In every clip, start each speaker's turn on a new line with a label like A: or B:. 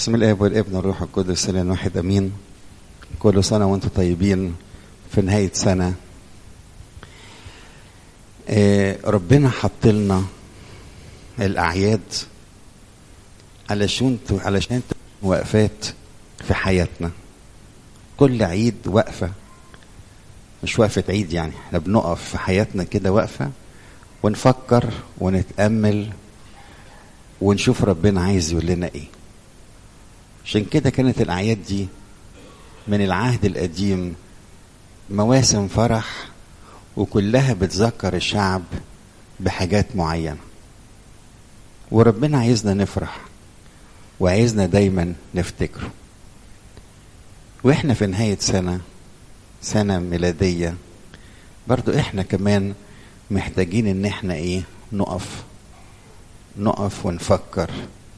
A: بسم الاب والابن والروح القدس الاله واحد امين كل سنه وانتم طيبين في نهايه سنه آه، ربنا حط لنا الاعياد علشان علشان تكون وقفات في حياتنا كل عيد وقفه مش وقفه عيد يعني احنا بنقف في حياتنا كده وقفه ونفكر ونتامل ونشوف ربنا عايز يقول لنا ايه عشان كده كانت الأعياد دي من العهد القديم مواسم فرح وكلها بتذكر الشعب بحاجات معينة وربنا عايزنا نفرح وعايزنا دايما نفتكره واحنا في نهاية سنة سنة ميلادية برضو احنا كمان محتاجين ان احنا ايه نقف نقف ونفكر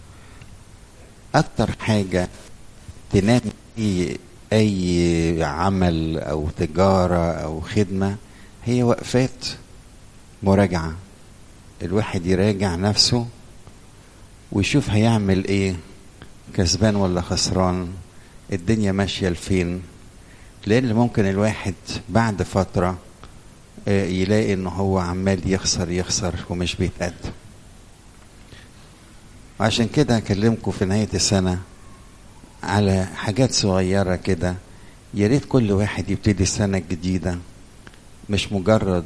A: اكتر حاجه تنام في اي عمل او تجاره او خدمه هي وقفات مراجعه الواحد يراجع نفسه ويشوف هيعمل ايه كسبان ولا خسران الدنيا ماشيه لفين لان ممكن الواحد بعد فتره يلاقي ان هو عمال يخسر يخسر ومش بيتقدم وعشان كده هكلمكم في نهاية السنة على حاجات صغيرة كده يا ريت كل واحد يبتدي السنة الجديدة مش مجرد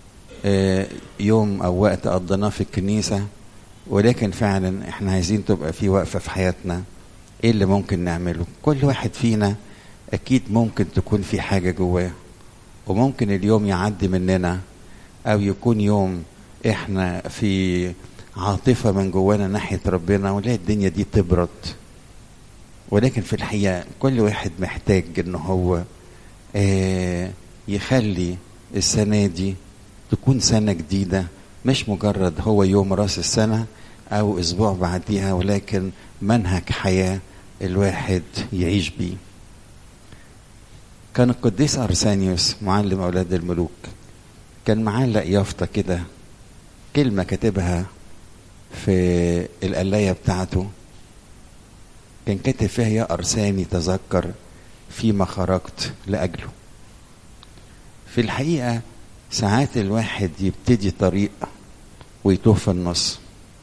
A: يوم أو وقت قضيناه في الكنيسة ولكن فعلا احنا عايزين تبقى في وقفة في حياتنا ايه اللي ممكن نعمله كل واحد فينا اكيد ممكن تكون في حاجة جواه وممكن اليوم يعدي مننا او يكون يوم احنا في عاطفة من جوانا ناحية ربنا ونلاقي الدنيا دي تبرد ولكن في الحقيقة كل واحد محتاج ان هو آه يخلي السنة دي تكون سنة جديدة مش مجرد هو يوم راس السنة او اسبوع بعديها ولكن منهج حياة الواحد يعيش بيه كان القديس أرسانيوس معلم أولاد الملوك كان معلق يافطة كده كلمة كاتبها في القلاية بتاعته كان كاتب فيها يا أرساني تذكر فيما خرجت لأجله في الحقيقة ساعات الواحد يبتدي طريق ويتوه في النص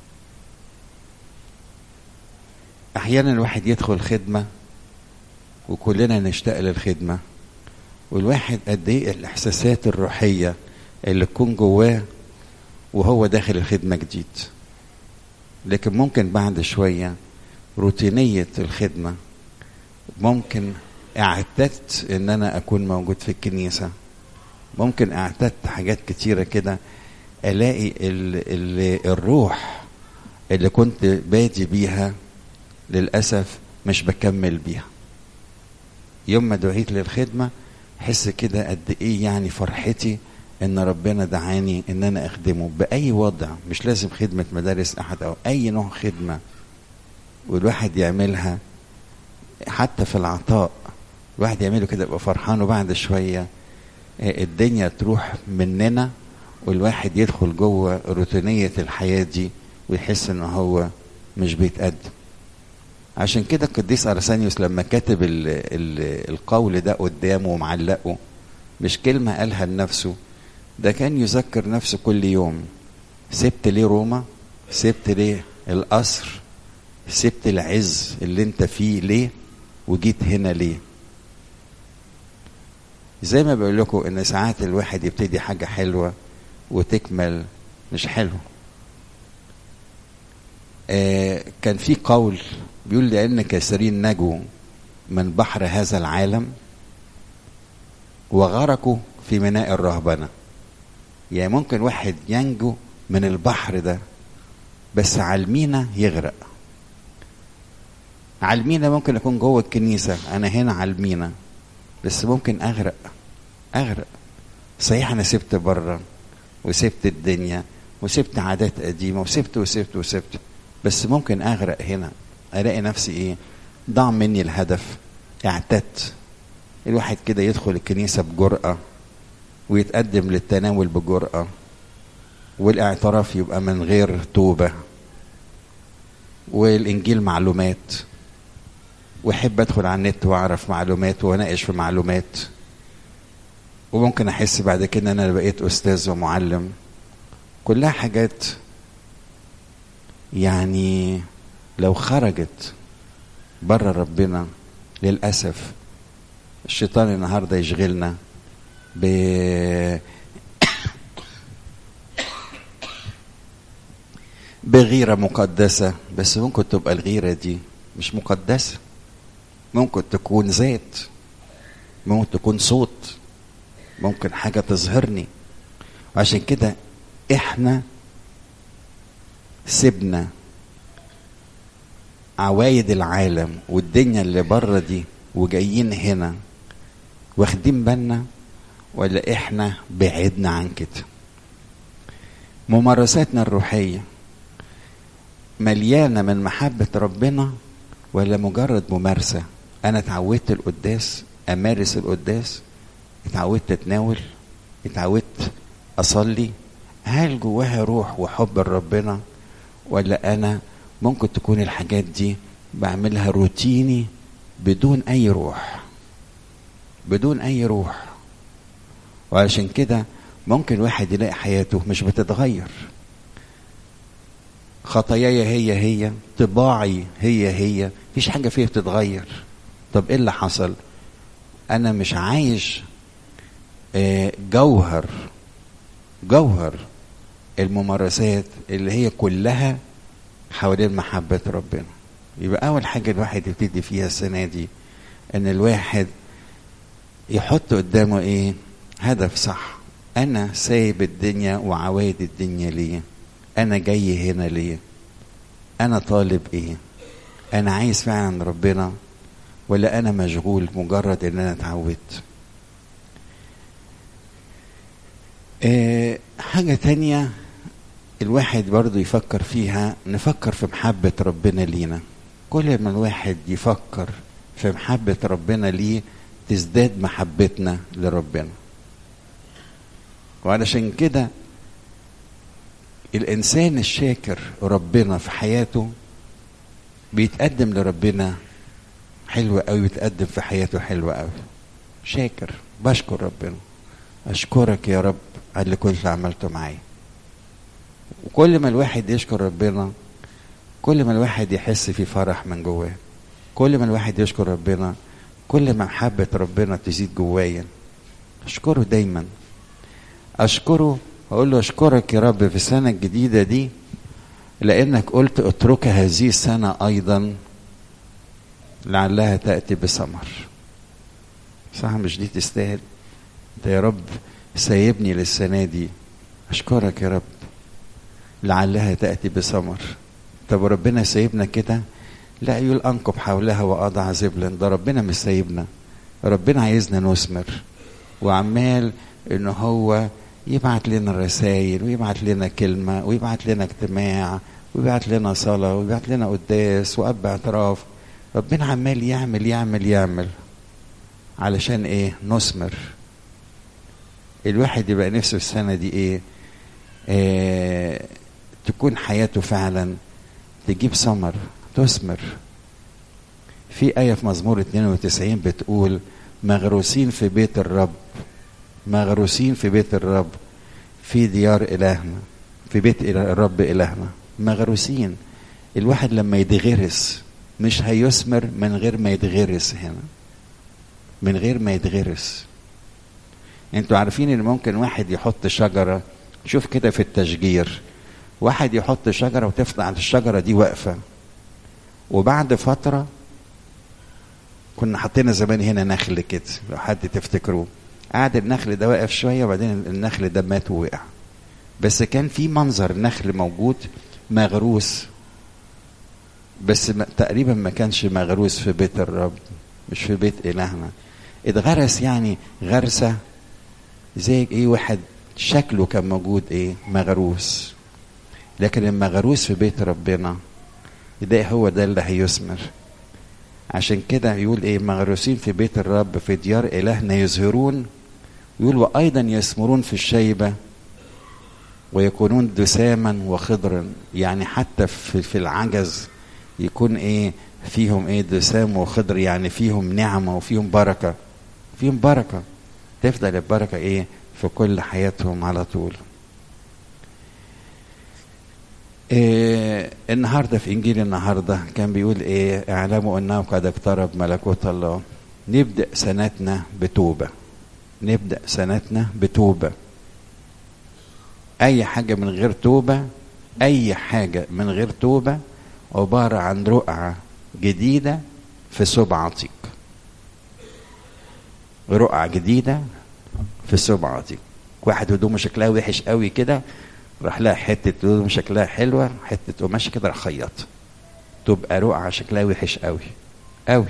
A: أحيانا الواحد يدخل خدمة وكلنا نشتاق للخدمة والواحد قد إيه الإحساسات الروحية اللي تكون جواه وهو داخل الخدمة جديد لكن ممكن بعد شوية روتينية الخدمة ممكن اعتدت ان انا اكون موجود في الكنيسة ممكن اعتدت حاجات كتيرة كده الاقي ال ال الروح اللي كنت بادي بيها للأسف مش بكمل بيها يوم ما دعيت للخدمة حس كده قد ايه يعني فرحتي ان ربنا دعاني ان انا اخدمه باي وضع مش لازم خدمه مدارس احد او اي نوع خدمه والواحد يعملها حتى في العطاء الواحد يعمله كده يبقى فرحان وبعد شويه الدنيا تروح مننا والواحد يدخل جوه روتينيه الحياه دي ويحس ان هو مش بيتقدم عشان كده القديس ارسانيوس لما كاتب ال ال القول ده قدامه ومعلقه مش كلمه قالها لنفسه ده كان يذكر نفسه كل يوم سبت ليه روما سبت ليه القصر سبت العز اللي انت فيه ليه وجيت هنا ليه زي ما بقول لكم ان ساعات الواحد يبتدي حاجة حلوة وتكمل مش حلو آه كان في قول بيقول لأن كثيرين نجوا من بحر هذا العالم وغرقوا في ميناء الرهبنه يعني ممكن واحد ينجو من البحر ده بس على المينا يغرق على المينا ممكن اكون جوه الكنيسه انا هنا على المينا بس ممكن اغرق اغرق صحيح انا سبت بره وسبت الدنيا وسبت عادات قديمه وسبت وسبت وسبت بس ممكن اغرق هنا الاقي نفسي ايه ضاع مني الهدف اعتدت الواحد كده يدخل الكنيسه بجرأه ويتقدم للتناول بجرأة والاعتراف يبقى من غير توبة والإنجيل معلومات واحب ادخل على النت واعرف معلومات واناقش في معلومات وممكن احس بعد كده ان انا بقيت استاذ ومعلم كلها حاجات يعني لو خرجت بره ربنا للاسف الشيطان النهارده يشغلنا ب بغيرة مقدسة بس ممكن تبقى الغيرة دي مش مقدسة ممكن تكون ذات ممكن تكون صوت ممكن حاجة تظهرني وعشان كده احنا سيبنا عوايد العالم والدنيا اللي بره دي وجايين هنا واخدين بالنا ولا احنا بعدنا عن كده ممارساتنا الروحيه مليانه من محبه ربنا ولا مجرد ممارسه انا اتعودت القداس امارس القداس اتعودت اتناول اتعودت اصلي هل جواها روح وحب لربنا ولا انا ممكن تكون الحاجات دي بعملها روتيني بدون اي روح بدون اي روح وعشان كده ممكن واحد يلاقي حياته مش بتتغير خطاياي هي هي طباعي هي هي مفيش حاجه فيها بتتغير طب ايه اللي حصل انا مش عايش جوهر جوهر الممارسات اللي هي كلها حوالين محبة ربنا يبقى أول حاجة الواحد يبتدي فيها السنة دي إن الواحد يحط قدامه إيه هدف صح أنا سايب الدنيا وعوايد الدنيا ليه أنا جاي هنا ليه أنا طالب إيه أنا عايز فعلا ربنا ولا أنا مشغول مجرد إن أنا اتعودت إيه حاجة تانية الواحد برضو يفكر فيها نفكر في محبة ربنا لينا كل ما الواحد يفكر في محبة ربنا ليه تزداد محبتنا لربنا وعلشان كده الإنسان الشاكر ربنا في حياته بيتقدم لربنا حلو قوي بيتقدم في حياته حلو قوي شاكر بشكر ربنا أشكرك يا رب على اللي كنت عملته معايا وكل ما الواحد يشكر ربنا كل ما الواحد يحس في فرح من جواه كل ما الواحد يشكر ربنا كل ما محبة ربنا تزيد جوايا أشكره دايما أشكره أقول له أشكرك يا رب في السنة الجديدة دي لأنك قلت اترك هذه السنة أيضا لعلها تأتي بثمر صح مش دي تستاهل ده يا رب سايبني للسنة دي أشكرك يا رب لعلها تأتي بثمر طب ربنا سايبنا كده لا يقول أنقب حولها وأضع زبلا ده ربنا مش سايبنا ربنا عايزنا نثمر وعمال إن هو يبعت لنا رسائل ويبعت لنا كلمة ويبعت لنا اجتماع ويبعت لنا صلاة ويبعت لنا قداس وأب اعتراف ربنا عمال يعمل يعمل يعمل علشان ايه نثمر الواحد يبقى نفسه السنة دي ايه, إيه تكون حياته فعلا تجيب ثمر تثمر في آية في مزمور 92 بتقول مغروسين في بيت الرب مغروسين في بيت الرب في ديار إلهنا في بيت الرب إلهنا مغروسين الواحد لما يتغرس مش هيثمر من غير ما يتغرس هنا من غير ما يتغرس انتوا عارفين ان ممكن واحد يحط شجرة شوف كده في التشجير واحد يحط شجرة وتفضل عند الشجرة دي واقفة وبعد فترة كنا حطينا زمان هنا نخل كده لو حد تفتكروه قعد النخل ده واقف شوية وبعدين النخل ده مات ووقع بس كان في منظر نخل موجود مغروس بس ما تقريبا ما كانش مغروس في بيت الرب مش في بيت إلهنا اتغرس يعني غرسة زي ايه واحد شكله كان موجود ايه مغروس لكن المغروس في بيت ربنا ده هو ده اللي هيثمر عشان كده يقول ايه مغروسين في بيت الرب في ديار إلهنا يزهرون يقول وأيضا يثمرون في الشيبة ويكونون دساما وخضرا يعني حتى في, في العجز يكون ايه فيهم ايه دسام وخضر يعني فيهم نعمه وفيهم بركه فيهم بركه تفضل البركه ايه في كل حياتهم على طول إيه النهارده في انجيل النهارده كان بيقول ايه اعلموا انه قد اقترب ملكوت الله نبدا سنتنا بتوبه نبدا سنتنا بتوبه اي حاجه من غير توبه اي حاجه من غير توبه عباره عن رقعه جديده في ثوب عتيق رقعه جديده في ثوب عتيق واحد هدومه شكلها وحش قوي كده راح لها حته هدوم شكلها حلوه حته قماشه كده راح خيط تبقى رقعه شكلها وحش قوي قوي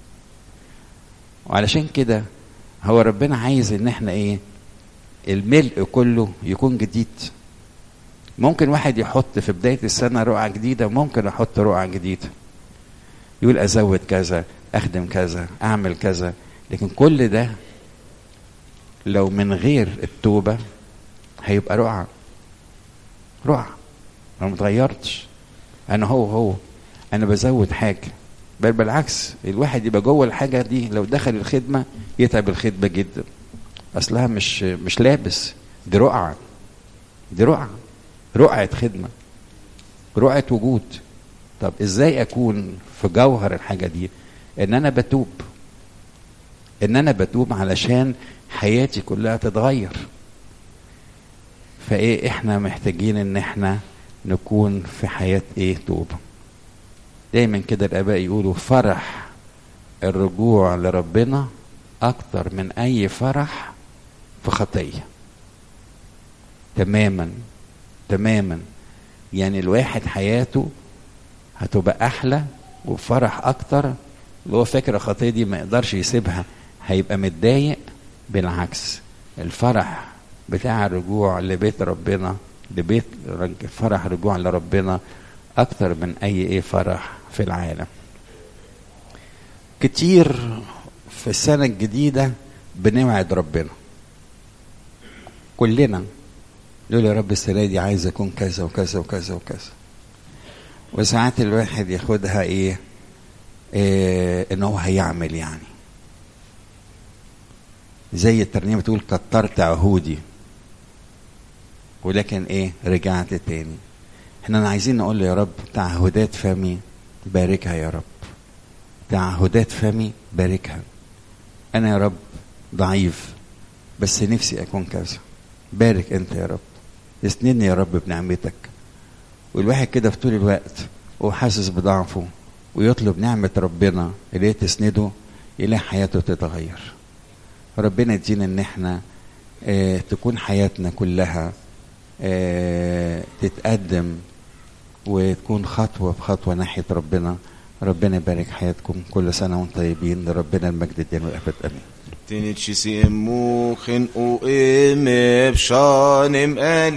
A: وعلشان كده هو ربنا عايز ان احنا ايه الملء كله يكون جديد ممكن واحد يحط في بداية السنة رقعة جديدة ممكن أحط رقعة جديدة يقول أزود كذا أخدم كذا أعمل كذا لكن كل ده لو من غير التوبة هيبقى رقعة رقعة أنا متغيرتش أنا هو هو أنا بزود حاجة بل بالعكس الواحد يبقى جوه الحاجة دي لو دخل الخدمة يتعب الخدمة جدا أصلها مش مش لابس دي رقعة دي رقعة رقعة خدمة رقعة وجود طب ازاي اكون في جوهر الحاجة دي ان انا بتوب ان انا بتوب علشان حياتي كلها تتغير فايه احنا محتاجين ان احنا نكون في حياة ايه توبة دايما كده الاباء يقولوا فرح الرجوع لربنا اكتر من اي فرح في خطيه تماما تماما يعني الواحد حياته هتبقى احلى وفرح اكتر اللي هو فاكر الخطيه دي ما يقدرش يسيبها هيبقى متضايق بالعكس الفرح بتاع الرجوع لبيت ربنا لبيت فرح رجوع لربنا اكتر من اي ايه فرح في العالم كتير في السنه الجديده بنوعد ربنا كلنا يقول يا رب السنه دي عايز اكون كذا وكذا وكذا وكذا وساعات الواحد ياخدها ايه, إيه ان هو هيعمل يعني زي الترنيمه بتقول كترت عهودي ولكن ايه رجعت تاني احنا عايزين نقول له يا رب تعهدات فمي باركها يا رب تعهدات فمي باركها انا يا رب ضعيف بس نفسي اكون كذا بارك انت يا رب اسندني يا رب بنعمتك والواحد كده في طول الوقت وهو حاسس بضعفه ويطلب نعمة ربنا اللي هي تسنده يلاقي حياته تتغير ربنا يدينا ان احنا اه تكون حياتنا كلها اه تتقدم وتكون خطوة بخطوة ناحية ربنا ربنا يبارك حياتكم كل سنة وانتم طيبين لربنا المجد الدين والأبد أمين
B: Tinit si muchen u im ebshanim el